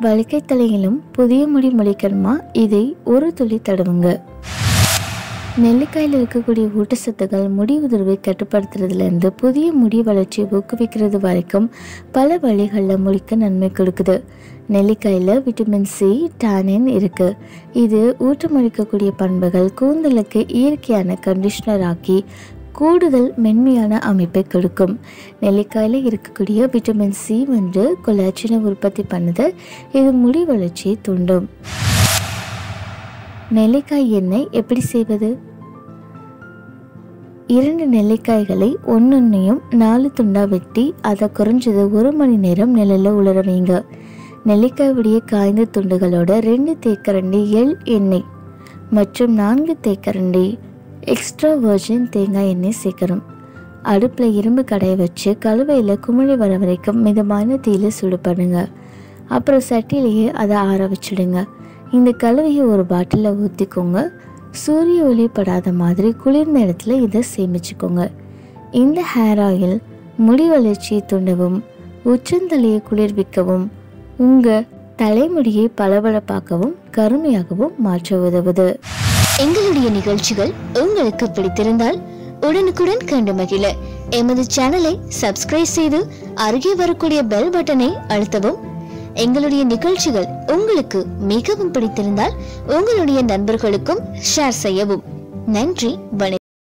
வலிக்கை தலையிலும் புதிய முடி முளைக்கணுமா இதை ஒரு துளி தடவுங்க நெல்லிக்காயில் இருக்கக்கூடிய ஊட்டச்சத்துக்கள் முடி உதிர்வை கட்டுப்படுத்துறதுலேருந்து புதிய முடி வளர்ச்சியை ஊக்குவிக்கிறது வரைக்கும் பல வழிகளில் முடிக்கு நன்மை கொடுக்குது நெல்லிக்காயில் விட்டமின் சி டானின் இருக்கு இது ஊட்டமளிக்கக்கூடிய பண்புகள் கூந்தலுக்கு இயற்கையான கண்டிஷனர் ஆக்கி கூடுதல் மென்மையான அமைப்பை கொடுக்கும் நெல்லிக்காயில் இருக்கக்கூடிய விட்டமின் சி வந்து கொலாச்சினை உற்பத்தி பண்ணுது இது முடி வளர்ச்சியை தூண்டும் நெல்லிக்காய் எண்ணெய் எப்படி செய்வது இரண்டு நெல்லிக்காய்களை ஒன்னொன்னையும் நாலு துண்டா வெட்டி அதை குறைஞ்சது ஒரு மணி நேரம் நிழலில் உலர வைங்க நெல்லிக்காயுடைய காய்ந்த துண்டுகளோட ரெண்டு தேக்கரண்டி எள் எண்ணெய் மற்றும் நான்கு தேக்கரண்டி எக்ஸ்ட்ரா வர்ஜின் தேங்காய் எண்ணெய் சேர்க்கணும் அடுப்பில் இரும்பு கடையை வச்சு கழுவையில் குமிழி வர வரைக்கும் மிதமான தீயில சுடு பண்ணுங்க அப்புறம் சட்டிலேயே அதை ஆற வச்சிடுங்க இந்த கழுவையை ஒரு பாட்டிலில் ஊற்றிக்கோங்க சூரிய ஒளி படாத மாதிரி குளிர்ந்த இடத்துல இதை சேமிச்சுக்கோங்க இந்த ஹேர் ஆயில் முடி வளர்ச்சியை தூண்டவும் உச்சந்தலையை குளிர்விக்கவும் உங்கள் தலைமுடியை பளபளப்பாக்கவும் கருமையாகவும் மாற்ற உதவுது எங்களுடைய நிகழ்ச்சிகள் உங்களுக்கு பிடித்திருந்தால் உடனுக்குடன் கண்டு மகிழ எமது சேனலை சப்ஸ்கிரைப் செய்து அருகே வரக்கூடிய பெல் பட்டனை அழுத்தவும் எங்களுடைய நிகழ்ச்சிகள் உங்களுக்கு மிகவும் பிடித்திருந்தால் உங்களுடைய நண்பர்களுக்கும் ஷேர் செய்யவும் நன்றி வணக்கம்